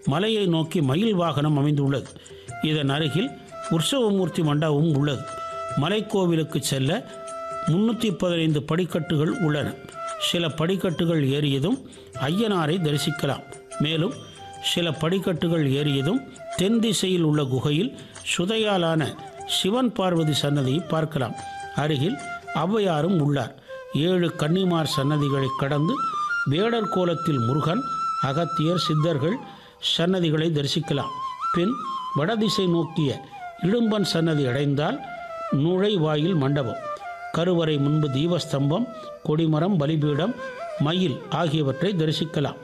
மலையை நோக்கி மயில் வாகனம் அமைந்துள்ளது இதன் அருகில் உற்சவமூர்த்தி மண்டபமும் உள்ளது மலைக்கோவிலுக்கு செல்ல முன்னூற்றி பதினைந்து படிக்கட்டுகள் உள்ளன சில படிக்கட்டுகள் ஏறியதும் ஐயனாரை தரிசிக்கலாம் மேலும் சில படிக்கட்டுகள் ஏறியதும் தென் திசையில் உள்ள குகையில் சுதையாலான சிவன் பார்வதி சன்னதியை பார்க்கலாம் அருகில் ஔவையாரும் உள்ளார் ஏழு கன்னிமார் சன்னதிகளை கடந்து வேடர் கோலத்தில் முருகன் அகத்தியர் சித்தர்கள் சன்னதிகளை தரிசிக்கலாம் பின் வடதிசை நோக்கிய இடும்பன் சன்னதி அடைந்தால் நுழைவாயில் மண்டபம் கருவறை முன்பு தீபஸ்தம்பம் கொடிமரம் பலிபீடம் மயில் ஆகியவற்றை தரிசிக்கலாம்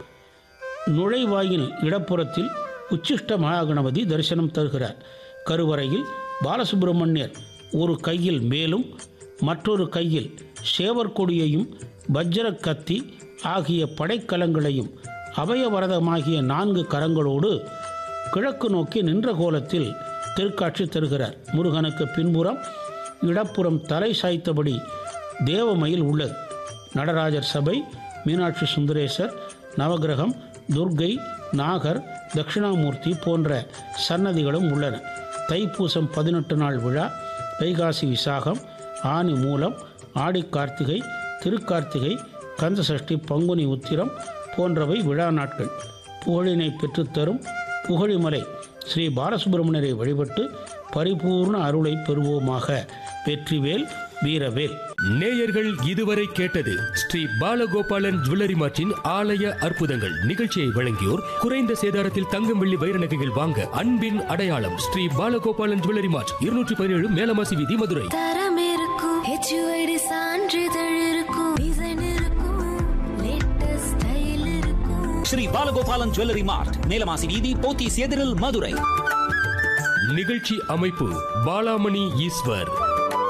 நுழைவாயில் இடப்புறத்தில் உச்சிஷ்ட மகாகணபதி தரிசனம் தருகிறார் கருவறையில் பாலசுப்பிரமணியர் ஒரு கையில் மேலும் மற்றொரு கையில் சேவர் கொடியையும் வஜ்ர கத்தி ஆகிய படைக்கலங்களையும் அபயவரதமாகிய நான்கு கரங்களோடு கிழக்கு நோக்கி நின்ற கோலத்தில் திருக்காட்சி தருகிறார் முருகனுக்கு பின்புறம் இடப்புறம் தலை சாய்த்தபடி தேவமயில் உள்ளது நடராஜர் சபை மீனாட்சி சுந்தரேசர் நவகிரகம் துர்க்கை நாகர் தட்சிணாமூர்த்தி போன்ற சன்னதிகளும் உள்ளன தைப்பூசம் பதினெட்டு நாள் விழா வைகாசி விசாகம் ஆனி மூலம் ஆடி கார்த்திகை திருக்கார்த்திகை கந்தசஷ்டி பங்குனி உத்திரம் போன்றவை விழா நாட்கள் புகழினை பெற்றுத்தரும் புகழிமலை ஸ்ரீ பாலசுப்பிரமணியரை வழிபட்டு பரிபூர்ண அருளை பெறுவோமாக வெற்றிவேல் வீரவேல் நேயர்கள் இதுவரை கேட்டது ஸ்ரீ பாலகோபாலன் ஜுவல்லரி மார்ட்டின் ஆலய அற்புதங்கள் நிகழ்ச்சியை வழங்கியோர் குறைந்த சேதாரத்தில் தங்கம் வெள்ளி வைர நகைகள் வாங்க அன்பின் அடையாளம் ஸ்ரீ பாலகோபாலன் ஜுவல்லரி மார்ட் இருநூற்றி பதினேழு மேலமாசி வீதி மதுரை தரம் இருக்கும் ஹெச்யூஐடி சான்றிதழ் இருக்கும் டிசைன் இருக்கும் லேட்டஸ்ட் ஸ்டைல் இருக்கும் ஸ்ரீ பாலகோபாலன் ஜுவல்லரி மார்ட் மேலமாசி வீதி போத்தீஸ் எதிரில் மதுரை நிகழ்ச்சி அமைப்பு பாலாமணி ஈஸ்வர்